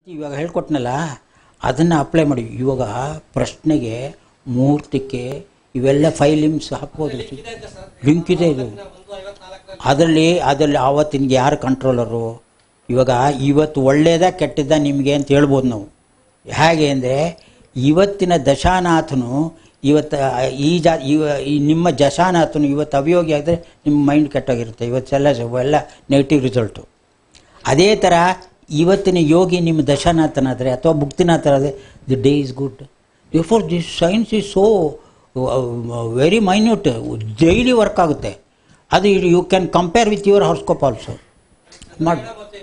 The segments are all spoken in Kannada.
ಇವಾಗ ಹೇಳ್ಕೊಟ್ನಲ್ಲ ಅದನ್ನು ಅಪ್ಲೈ ಮಾಡಿ ಇವಾಗ ಪ್ರಶ್ನೆಗೆ ಮೂರ್ತಿಕೆ ಇವೆಲ್ಲ ಫೈಲಿಮ್ಸ್ ಹಾಕ್ಬೋದು ಲಿಂಕ್ ಇದೆ ಇದು ಅದರಲ್ಲಿ ಅದರಲ್ಲಿ ಆವತ್ತಿನ ಯಾರು ಕಂಟ್ರೋಲರು ಇವಾಗ ಇವತ್ತು ಒಳ್ಳೇದ ಕೆಟ್ಟದ್ದ ನಿಮಗೆ ಅಂತ ಹೇಳ್ಬೋದು ನಾವು ಹೇಗೆ ಅಂದರೆ ಇವತ್ತಿನ ದಶಾನಾಥನು ಇವತ್ತು ಈ ಜಾ ಇವ ಈ ನಿಮ್ಮ ದಶಾನಾಥನು ಇವತ್ತು ಅಭಿಯೋಗಿ ಆದರೆ ನಿಮ್ಮ ಮೈಂಡ್ ಕೆಟ್ಟೋಗಿರುತ್ತೆ ಇವತ್ತೆಲ್ಲ ಎಲ್ಲ ನೆಗೆಟಿವ್ ರಿಸಲ್ಟು ಅದೇ ಥರ ಇವತ್ತಿನ ಯೋಗಿ ನಿಮ್ಮ ದಶಾನಾಥನಾದರೆ ಅಥವಾ ಭುಕ್ತಿನಾಥನಾದರೆ the day is good for this signs is so very minute daily work ಆಗುತ್ತೆ ಅದು you can compare with your horoscope also ಮಾಡಿ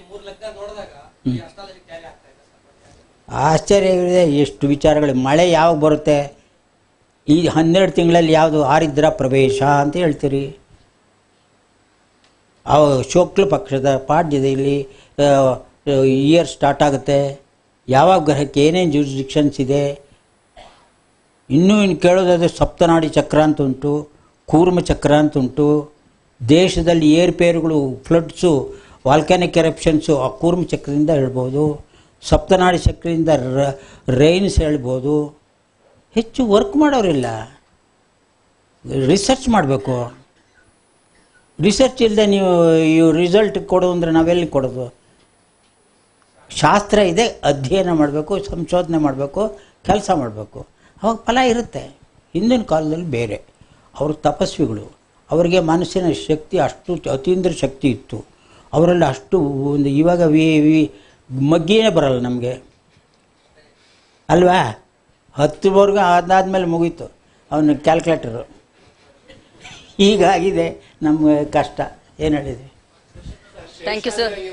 ಆಶ್ಚರ್ಯವಿದೆ ಎಷ್ಟು ವಿಚಾರಗಳು ಮಳೆ ಯಾವಾಗ ಬರುತ್ತೆ ಈ ಹನ್ನೆರಡು ತಿಂಗಳಲ್ಲಿ ಯಾವುದು ಆರಿದ್ರ ಪ್ರವೇಶ ಅಂತ ಹೇಳ್ತೀರಿ ಅವಾಗ ಶುಕ್ಲ ಪಕ್ಷದ ಪಾಡ್ಯದ ಇಲ್ಲಿ ಇಯರ್ ಸ್ಟಾರ್ಟ್ ಆಗುತ್ತೆ ಯಾವಾಗ ಗ್ರಹಕ್ಕೆ ಏನೇನು ಜೂರಿಸ್ಡಿಕ್ಷನ್ಸ್ ಇದೆ ಇನ್ನೂ ಇನ್ನು ಕೇಳೋದಾದರೆ ಸಪ್ತನಾಡಿ ಚಕ್ರ ಅಂತ ಉಂಟು ಕೂರ್ಮ ಚಕ್ರ ಅಂತ ಉಂಟು ದೇಶದಲ್ಲಿ ಏರ್ಪೇರುಗಳು ಫ್ಲಡ್ಸು ವಾಲ್ಕ್ಯಾನಿಕ್ ಎರಪ್ಷನ್ಸು ಆ ಕೂರ್ಮ ಚಕ್ರದಿಂದ ಹೇಳ್ಬೋದು ಸಪ್ತನಾಡಿ ಚಕ್ರದಿಂದ ರೈನ್ಸ್ ಹೇಳ್ಬೋದು ಹೆಚ್ಚು ವರ್ಕ್ ಮಾಡೋರಿಲ್ಲ ರಿಸರ್ಚ್ ಮಾಡಬೇಕು ರಿಸರ್ಚ್ ಇಲ್ಲದೆ ನೀವು ಇವು ರಿಸಲ್ಟ್ ಕೊಡು ಅಂದರೆ ನಾವೆಲ್ಲಿ ಕೊಡೋದು ಶಾಸ್ತ್ರ ಇದೆ ಅಧ್ಯಯನ ಮಾಡಬೇಕು ಸಂಶೋಧನೆ ಮಾಡಬೇಕು ಕೆಲಸ ಮಾಡಬೇಕು ಅವಾಗ ಫಲ ಇರುತ್ತೆ ಹಿಂದಿನ ಕಾಲದಲ್ಲಿ ಬೇರೆ ಅವರು ತಪಸ್ವಿಗಳು ಅವರಿಗೆ ಮನಸ್ಸಿನ ಶಕ್ತಿ ಅಷ್ಟು ಅತೀಂದ್ರ ಶಕ್ತಿ ಇತ್ತು ಅವರಲ್ಲಿ ಅಷ್ಟು ಒಂದು ಇವಾಗ ವಿ ವಿ ಮಗ್ಗಿಯೇ ಬರಲ್ಲ ನಮಗೆ ಅಲ್ವಾ ಹತ್ತುವರೆಗೂ ಅದಾದಮೇಲೆ ಮುಗೀತು ಅವನು ಕ್ಯಾಲ್ಕುಲೇಟರು ಹೀಗಾಗಿದೆ ನಮ್ಮ ಕಷ್ಟ ಏನು ಹೇಳಿದೆ ಥ್ಯಾಂಕ್ ಯು ಸರ್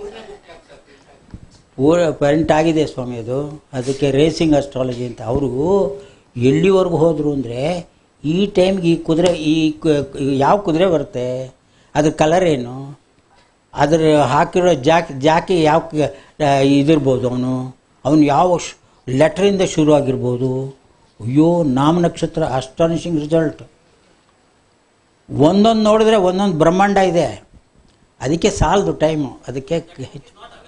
ಪೂರ ಪೆಂಟ್ ಆಗಿದೆ ಸ್ವಾಮಿ ಅದು ಅದಕ್ಕೆ ರೇಸಿಂಗ್ ಅಸ್ಟ್ರಾಲಜಿ ಅಂತ ಅವರು ಎಲ್ಲಿವರೆಗೂ ಹೋದರು ಅಂದರೆ ಈ ಟೈಮ್ಗೆ ಈ ಕುದುರೆ ಈ ಕು- ಯಾವ ಕುದುರೆ ಬರುತ್ತೆ ಅದ್ರ ಕಲರ್ ಏನು ಅದ್ರ ಹಾಕಿರೋ ಜಾಕಿ ಜಾಕಿ ಯಾವ ಕ- ಆ, ಇದಿರ್ಬೋದು ಅವನು ಅವನು ಯಾವ ಶ್- ಲೆಟ್ರಿಂದ ಶುರು ಆಗಿರ್ಬೋದು ಅಯ್ಯೋ ನಾಮ ನಕ್ಷತ್ರ ಅಸ್ಟಾನಿಷಿಂಗ್ ರಿಸಲ್ಟ್ ಒಂದೊಂದು ನೋಡಿದ್ರೆ ಒಂದೊಂದು ಬ್ರಹ್ಮಾಂಡ ಇದೆ ಅದಕ್ಕೆ ಸಾಲದು ಟೈಮು ಅದಕ್ಕೆ ಹೆಚ್ಚು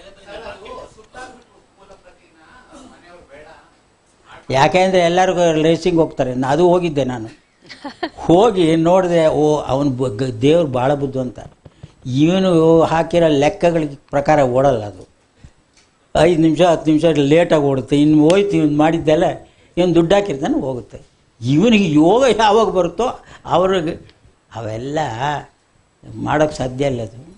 ಯಾಕೆಂದರೆ ಎಲ್ಲರಿಗೂ ರೇಸಿಂಗ್ ಹೋಗ್ತಾರೆ ನಾ- ಅದು ಹೋಗಿದ್ದೆ ನಾನು ಹೋಗಿ ನೋಡಿದೆ ಓ ಅವನು ದೇವ್ರು ಭಾಳ ಬುದ್ಧು ಅಂತ ಇವನು ಹಾಕಿರೋ ಲೆಕ್ಕಗಳ ಪ್ರಕಾರ ಓಡಲ್ಲ ಅದು ಐದು ನಿಮಿಷ ಹತ್ತು ನಿಮಿಷ ಲೇಟಾಗಿ ಓಡುತ್ತೆ ಇನ್ನು ಹೋಯ್ತು ಇವ್ನು ಮಾಡಿದ್ದೆಲ್ಲ ಇವನು ದುಡ್ಡು ಹಾಕಿರ್ತಾನೆ ಹೋಗುತ್ತೆ ಇವನಿಗೆ ಯೋಗ ಯಾವಾಗ ಬರುತ್ತೋ ಅವ್ರಿಗೆ ಅವೆಲ್ಲ ಮಾಡೋಕ್ಕೆ ಸಾಧ್ಯ ಇಲ್ಲ ಅದು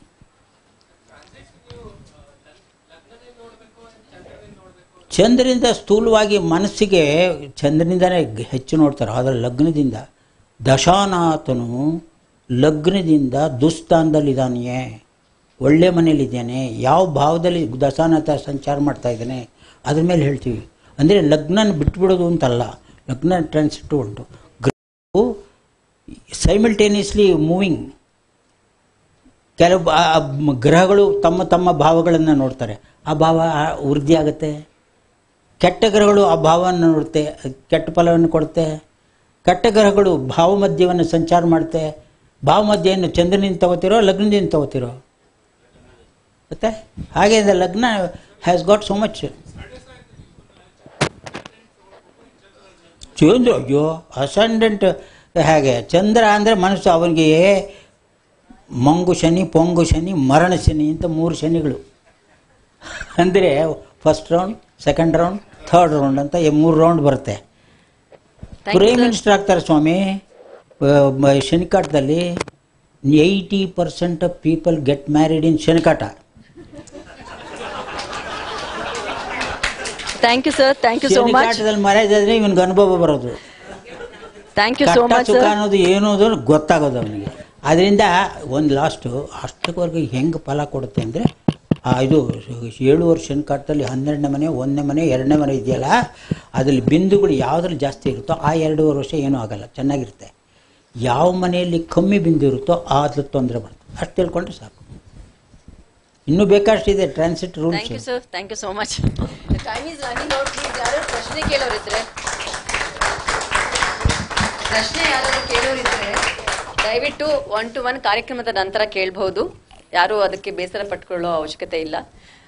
ಚಂದ್ರನಿಂದ ಸ್ಥೂಲವಾಗಿ ಮನಸ್ಸಿಗೆ ಚಂದ್ರನಿಂದನೇ ಗ್- ಹೆಚ್ಚು ನೋಡ್ತಾರೆ ಆದರೆ ಲಗ್ನದಿಂದ ದಶಾನಾಥನು ಲಗ್ನದಿಂದ ದುಸ್ಥಾನದಲ್ಲಿದ್ದಾನೆಯೇ ಒಳ್ಳೆ ಮನೇಲಿದ್ದಾನೆ ಯಾವ ಭಾವದಲ್ಲಿ ದಶಾನಾಥ ಸಂಚಾರ ಮಾಡ್ತಾ ಇದ್ದಾನೆ ಅದ್ರ ಮೇಲೆ ಹೇಳ್ತೀವಿ ಅಂದರೆ ಲಗ್ನನ ಬಿಟ್ಬಿಡೋದು ಅಂತಲ್ಲ ಲಗ್ನ ಟ್ರಾನ್ಸಿಟ್ ಉಂಟು ಗ್ರಹವು ಸೈಮಲ್ಟೇನಿಯಸ್ಲಿ ಮೂವಿಂಗ್ ಕೆಲವು ಬ- ಆ ಮ್- ಗ್ರಹಗಳು ತಮ್ಮ ತಮ್ಮ ಭಾವಗಳನ್ನು ನೋಡ್ತಾರೆ ಆ ಭಾವ ಆ ವೃದ್ಧಿ ಆಗುತ್ತೆ ಕೆಟ್ಟ ಗ್ರಹಗಳು ಆ ಭಾವವನ್ನು ನೋಡುತ್ತೆ ಅದ್ ಕೆಟ್ಟ ಫಲವನ್ನು ಕೊಡುತ್ತೆ ಕೆಟ್ಟ ಗ್ರಹಗಳು ಭಾವ ಮಧ್ಯವನ್ನು ಸಂಚಾರ ಮಾಡುತ್ತೆ ಭಾವ ಮಧ್ಯೆಯನ್ನು ಚಂದ್ರನಿಂದ ತಗೋತಿರೋ ಲಗ್ನದಿಂದ ತಗೋತಿರೋ ಮತ್ತೆ ಹಾಗೆ ಇದೆ ಲಗ್ನ ಹ್ಯಾಸ್ ಗಾಟ್ ಸೋ ಮಚ್ ಚಂದ್ರ ಅಯ್ಯೋ ಅಸೆಂಡೆಂಟ್ ಹೇಗೆ ಚಂದ್ರ ಅಂದರೆ ಮನಸ್ಸು ಅವನಿಗೆ ಮಂಗು ಶನಿ ಪೊಂಗು ಶನಿ ಮರಣ ಶನಿ ಅಂತ ಮೂರು ಶನಿಗಳು ಅಂದರೆ first round second round third round ಅಂತ ಈ ಮೂರು ರೌಂಡ್ ಬರುತ್ತೆ Thank you, prime sir. Minister ಆಗ್ತಾರೆ ಸ್ವಾಮಿ ಆ, ಮ- ಶನಿಕಾಟದಲ್ಲಿ eighty percent of people get married in ಶನಿಕಾಟ thank you sir thank you so much ಶನಿಕಾಟದಲ್ಲಿ ಮ್ಯಾರೇಜ್ ಆದರೆ ಇವನ್ಗೆ ಅನುಭವ ಬರೋದು ಥ್ಯಾಂಕ್ ಯು ಸೋ ಕಷ್ಟ ಮಚ್ ಸುಖ ಸರ್ ಅನ್ನೋದು ಏನು ಅದು ಗೊತ್ತಾಗೋದು ಅವನಿಗೆ ಅದರಿಂದ ಒಂದು ಲಾಸ್ಟು ಅಷ್ಟಕ್ಕವರೆಗೆ ಹೆಂಗೆ ಫಲ ಕೊಡುತ್ತೆ ಅಂದರೆ ಇದು ಏಳು ವರ್ಷ ಶನಿಕಾಟದಲ್ಲಿ ಹನ್ನೆರಡನೇ ಮನೆ ಒಂದನೇ ಮನೆ ಎರಡನೇ ಮನೆ ಇದೆಯಲ್ಲ ಅದರಲ್ಲಿ ಬಿಂದುಗಳು ಯಾವುದ್ರಲ್ಲಿ ಜಾಸ್ತಿ ಇರುತ್ತೋ ಆ ಎರಡೂವರೆ ವರ್ಷ ಏನೂ ಆಗಲ್ಲ ಚೆನ್ನಾಗಿರುತ್ತೆ ಯಾವ ಮನೆಯಲ್ಲಿ ಕಮ್ಮಿ ಬಿಂದು ಇರುತ್ತೋ ಅದ್ರ ತೊಂದರೆ ಬರುತ್ತೆ ಅಷ್ಟು ತಿಳ್ಕೊಂಡ್ರೆ ಸಾಕು ಇನ್ನೂ ಬೇಕಷ್ಟಿದೆ transit thank you rules sir thank you so much time is running out please ಯಾರು ಪ್ರಶ್ನೆ ಕೇಳೋರಿದ್ರೆ ಪ್ರಶ್ನೆ ಯಾರಾದ್ರು ಕೇಳೋರಿದ್ರೆ ದಯವಿಟ್ಟು ಒನ್ ಟು ಒನ್ ಕಾರ್ಯಕ್ರಮದ ನಂತರ ಕೇಳಬಹುದು ಯಾರು ಅದಕ್ಕೆ ಬೇಸರ ಪಟ್ಕೊಳ್ಳೋ ಅವಶ್ಯಕತೆ ಇಲ್ಲ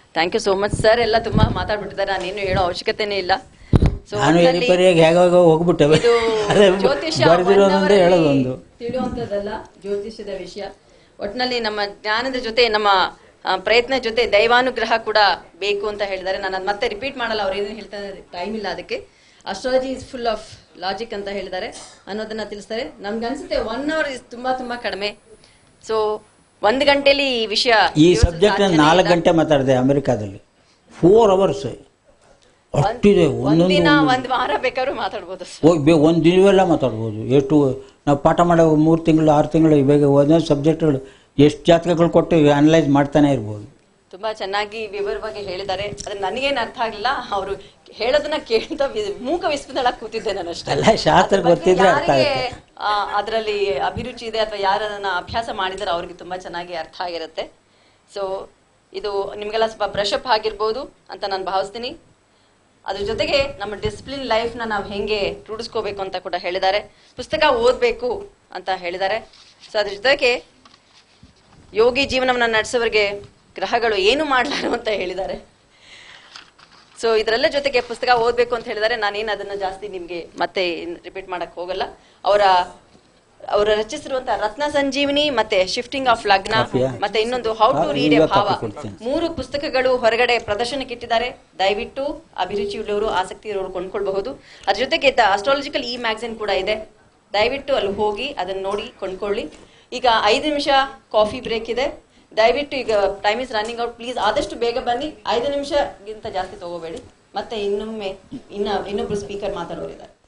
thank you so much sir ಎಲ್ಲ ತುಂಬಾ ಮಾತಾಡ್ಬಿಟ್ಟಿದ್ದಾರೆ ನಾನೇನು ಹೇಳೋ ಅವಶ್ಯಕತೆನೇ ಇಲ್ಲ ಸೊ ನಾನು ಎರಿಪರಿಯಾಗಿ ಹೇಗಾಗ ಹೋಗ್ಬಿಟ್ಟೆ ಇದು ಅದೇ ಜ್ಯೋತಿಷ್ಯ ಬರೆದಿರೋದೊಂದೇ ಹೇಳೋದೊಂದು ತಿಳಿಯುವಂತದ್ದಲ್ಲ ಜ್ಯೋತಿಷ್ಯದ ವಿಷಯ ಒಟ್ಟಿನಲ್ಲಿ ನಮ್ಮ ಜ್ಞಾನದ ಜೊತೆ ನಮ್ಮ ಆ, ಪ್ರಯತ್ನ ಜೊತೆ ದೈವಾನುಗ್ರಹ ಕೂಡ ಬೇಕು ಅಂತ ಹೇಳಿದ್ದಾರೆ ನಾನು ಅದ್ ಮತ್ತೆ ರಿಪೀಟ್ ಮಾಡಲ್ಲ ಅವ್ರು ಏನೇನು ಹೇಳ್ತಾರೆ ಟೈಮ್ ಇಲ್ಲ ಅದಕ್ಕೆ astrology is full of logic ಅಂತ ಹೇಳಿದ್ದಾರೆ ಅನ್ನೋದನ್ನ ತಿಳಿಸ್ತಾರೆ ನಮ್ಗೆ ಅನ್ಸುತ್ತೆ ಒನ್ ಅವರ್ ಇಸ್ ತುಂಬಾ ತುಂಬಾ ಕಡಿಮೆ ಸೊ ಒಂದ್ ಗಂಟೆಲಿ ಈ ವಿಷಯ ಈ ತಿಳಿಯೋದು ಸಬ್ಜೆಕ್ಟ್ ಸಾಧ್ಯನೇ ನಾಲ್ಕು ಇಲ್ಲ. ಗಂಟೆ ಮಾತಾಡಿದೆ ಅಮೆರಿಕಾದಲ್ಲಿ ಫೋರ್ ಅವರ್ಸ್ ಅಷ್ಟಿದೆ ಒಂದೊಂದು ಒಂದಿನ ಒಂದ್ ವಾರ ಬೇಕಾದ್ರೂ ಮಾತಾಡ್ಬೋದು sir. ಹೋಗಿ ಬೇ ಒಂದು ದಿನವೆಲ್ಲ ಮಾತಾಡ್ಬೋದು ಎಷ್ಟು ನಾವು ಪಾಠ ಮಾಡೋ ಮೂರು ತಿಂಗಳು ಆರು ತಿಂಗಳು ಇವಾಗ ಒಂದೊಂದು ಸಬ್ಜೆಕ್ಟ್ಗಳು ಎಷ್ಟು ಜಾತಕಗಳು ಕೊಟ್ಟು ಅನಲೈಸ್ ಮಾಡ್ತಾನೆ ಇರ್ಬೋದು ತುಂಬಾ ಚೆನ್ನಾಗಿ ವಿವರವಾಗಿ ಹೇಳಿದ್ದಾರೆ ಅದ್ರ ನನಗೇನು ಅರ್ಥ ಆಗಲಿಲ್ಲ ಅವರು ಹೇಳೋದನ್ನ ಕೇಳ್ತಾ ವಿ- ಮೂಕ ವಿಸ್ಮದಳ ಕೂತಿದ್ದೆ ನಾನು ಅಷ್ಟೇ ಅಲ್ಲ, ಶಾಸ್ತ್ರ ಅದ್ರ ಬಗ್ಗೆ ಗೊತ್ತಿದ್ರೆ ಅರ್ಥ ಯಾರಿಗೆ, ಆಗುತ್ತೆ. ಆ, ಅದ್ರಲ್ಲಿ ಅಭಿರುಚಿ ಇದೆ ಅಥವಾ ಯಾರನ್ನ ಅಭ್ಯಾಸ ಮಾಡಿದಾರೆ ಅವ್ರಿಗೆ ತುಂಬಾ ಚೆನ್ನಾಗಿ ಅರ್ಥ ಆಗಿರುತ್ತೆ ಸೊ ಇದು ನಿಮ್ಗೆಲ್ಲ ಸ್ವಲ್ಪ ಬ್ರಷ್ ಅಪ್ ಆಗಿರ್ಬೋದು ಅಂತ ನಾನು ಭಾವಿಸ್ತೀನಿ ಅದ್ರ ಜೊತೆಗೆ ನಮ್ಮ ಡಿಸಿಪ್ಲಿನ್ ಲೈಫ್ನ ನಾವು ಹೆಂಗೆ ರೂಢಿಸ್ಕೋಬೇಕು ಅಂತ ಕೂಡ ಹೇಳಿದ್ದಾರೆ ಪುಸ್ತಕ ಓದಬೇಕು ಅಂತ ಹೇಳಿದ್ದಾರೆ ಸೊ ಅದ್ರ ಜೊತೆಗೆ ಯೋಗಿ ಜೀವನವನ್ನು ನಡೆಸೋರಿಗೆ ಗ್ರಹಗಳು ಏನು ಮಾಡಲಾರು ಅಂತ ಹೇಳಿದ್ದಾರೆ ಸೊ ಇದರೆಲ್ಲ ಜೊತೆಗೆ ಪುಸ್ತಕ ಓದಬೇಕು ಅಂತ ಹೇಳಿದ್ದಾರೆ ನಾನೇನು ಅದನ್ನ ಜಾಸ್ತಿ ನಿಮಗೆ ಮತ್ತೆ ರಿಪೀಟ್ ಮಾಡಕ್ ಹೋಗಲ್ಲ ಅವರ ಅವರ ರಚಿಸಿರುವಂತಹ ರತ್ನ ಸಂಜೀವಿನಿ ಮತ್ತೆ ಶಿಫ್ಟಿಂಗ್ ಆಫ್ ಲಗ್ನ ಕಾಫಿಯಾ? ಮತ್ತೆ ಇನ್ನೊಂದು ಹೌ ಟು ಹಾ, ರೀಡ್ ಎ ಈಗ ಭಾವ ಕಾಫಿ ಕೊಡ್ತೀನಿ. ಮೂರು ಪುಸ್ತಕಗಳು ಹೊರಗಡೆ ಪ್ರದರ್ಶನಕ್ಕೆ ಇಟ್ಟಿದ್ದಾರೆ ದಯವಿಟ್ಟು ಅಭಿರುಚಿ ಉಳ್ಳವರು ಆಸಕ್ತಿ ಇರೋರು ಕೊಂಡ್ಕೊಳ್ಬಹುದು ಅದ್ರ ಜೊತೆಗೆ ಅಸ್ಟ್ರಾಲಜಿಕಲ್ ಈ ಮ್ಯಾಗಝಿನ್ ಕೂಡ ಇದೆ ದಯವಿಟ್ಟು ಅಲ್ಲಿ ಹೋಗಿ ಅದನ್ನ ನೋಡಿ ಕೊಂಡ್ಕೊಳ್ಳಿ ಈಗ ಐದು ನಿಮಿಷ ಕಾಫಿ ಬ್ರೇಕ್ ಇದೆ ದಯವಿಟ್ಟು ಈಗ time is running out please ಆದಷ್ಟು ಬೇಗ ಬನ್ನಿ ಐದು ನಿಮಿಷಗಿಂತ ಜಾಸ್ತಿ ತಗೋಬೇಡಿ ಮತ್ತೆ ಇನ್ನೊಮ್ಮೆ ಇನ್ನ ಇನ್ನೊಬ್ರು ಸ್ಪೀಕರ್ ಮಾತಾಡೋರಿದ್ದಾರೆ